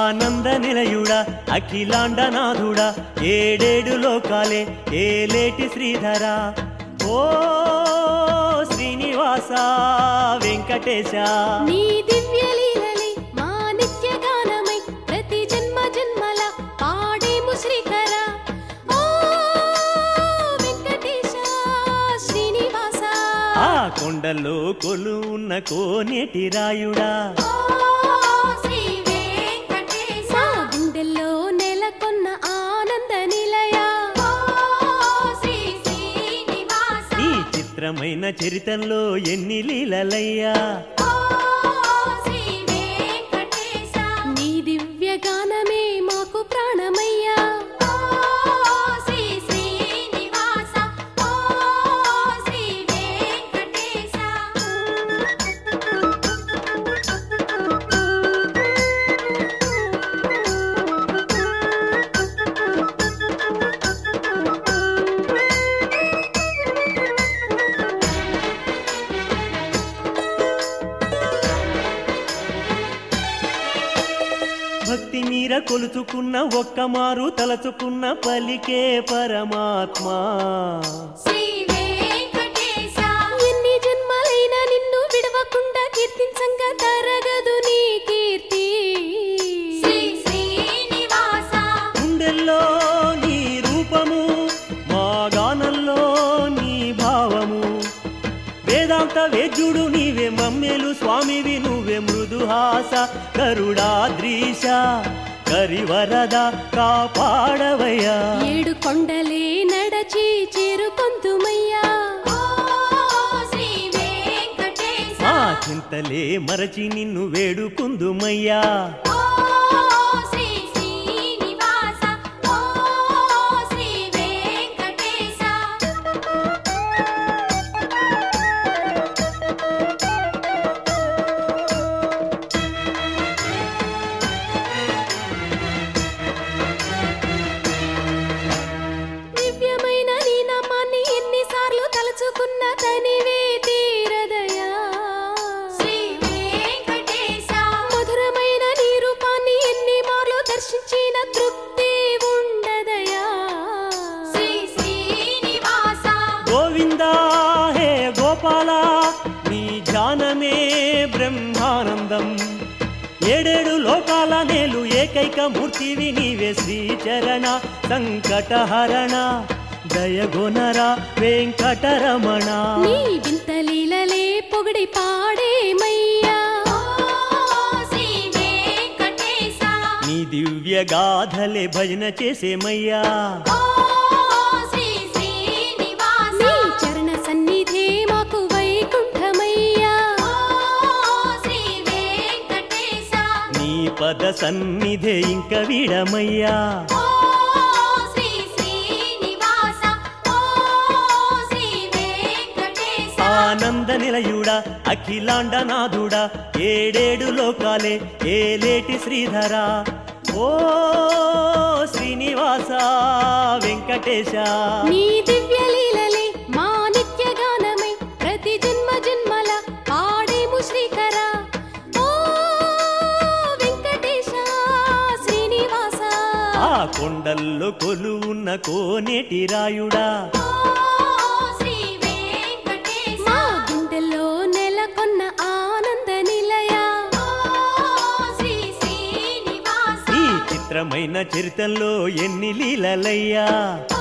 ఆనంద నిలయుడా అఖిలాండనాథుడా ఏడేడు లోకాలే ఏలేటి శ్రీధరా ఓ శ్రీనివాస వెంకటేశ నీ దివ్య లీలలే మా నిత్య గానమై ప్రతి జన్మ జన్మల పాడేము శ్రీకర ఓ వెంకటేశ శ్రీనివాస ఆ కొండల్లో కొలు ఉన్న కోనేటి రాయుడా శ్రీ వెంకటేశ మా గుండెల్లో నెలకొన్న ఆనంద నిలయ శ్రీ శ్రీనివాస ఈ చిత్రమైన చరితంలో ఎన్ని లీలలయ్యా శ్రీ వెంకటేశ నీ దివ్య గానమే మాకు ప్రాణమయ్యా శ్రీ శ్రీనివాస ఓ శ్రీ వెంకటేశ భక్తి మీర కొలుచుకున్న ఒక్క మారు తలచుకున్న పలికే పరమాత్మ శ్రీ వెంకటేశ ఎన్ని జన్మలైనా నిన్ను విడవకుండా కీర్తించంగా తరగదు నీ కీర్తి శ్రీ శ్రీనివాస గుండెల్లో నీ రూపము మా గానంలో నీ భావము వేదాంత వేద్యుడు నీవే మమ్మేలు స్వామివి నువ్వే మృదుహాస గరుడాద్రీశ కరివరద కాపాడవయ్యా ఏడు కొండలే నడచి చేరుకొంతుమయ్యా శ్రీ వెంకటేశ మా చింతలే మరచి నిన్ను వేడుకుందుమయ్యా శ్రీ శ్రీనివాస ఓ శ్రీ వెంకటేశ దివ్యమైన నీ నామాన్ని ఎన్నిసార్లు తలుచుకున్న తనివే తీరదయా శ్రీ వెంకటేశ మధురమైన నీ రూపాన్ని ఎన్ని మార్లు దర్శించిన తృప్తి ఉండదయా శ్రీ శ్రీనివాస గోవిందా హే గోపాల నీ ధ్యానమే బ్రహ్మానందం ఏడేడు లోకాల నేలు ఏకైక మూర్తివి నీవే శ్రీచరణ సంకటహరణ దయగొనర వెంకటరమణ నీ వింత లీలలే పొగిడి పాడేమయ్యా శ్రీ వెంకటేశ నీ దివ్య గాథలే భజన చేసేమయ్యా శ్రీ శ్రీనివాస నీ చరణ సన్నిధే మాకు వైకుంఠమయ్యా శ్రీ వెంకటేశ నీ పద సన్నిధే ఇంక వీడమయ్యా శ్రీ శ్రీనివాస ఓ శ్రీ వెంకటేశ ఆనంద నిలయుడా అఖిలాండనాథుడా ఏడేడు లోకాలే ఏలేటి శ్రీధరా ఓ శ్రీనివాస వెంకటేశ నీ దివ్య లీలలే మా నిత్య గానమై ప్రతి జన్మ జన్మల పాడేము శ్రీకర ఓ వెంకటేశ శ్రీనివాస ఆ కొండల్లో కొలు ఉన్న కోనేటి రాయుడా ఓ శ్రీ వెంకటేశ మా గుండెల్లో నెలకొన్న ఆనంద నిలయ ఓ శ్రీ శ్రీనివాస ఈ చిత్రమైన చరితంలో ఎన్ని లీలలయ్యా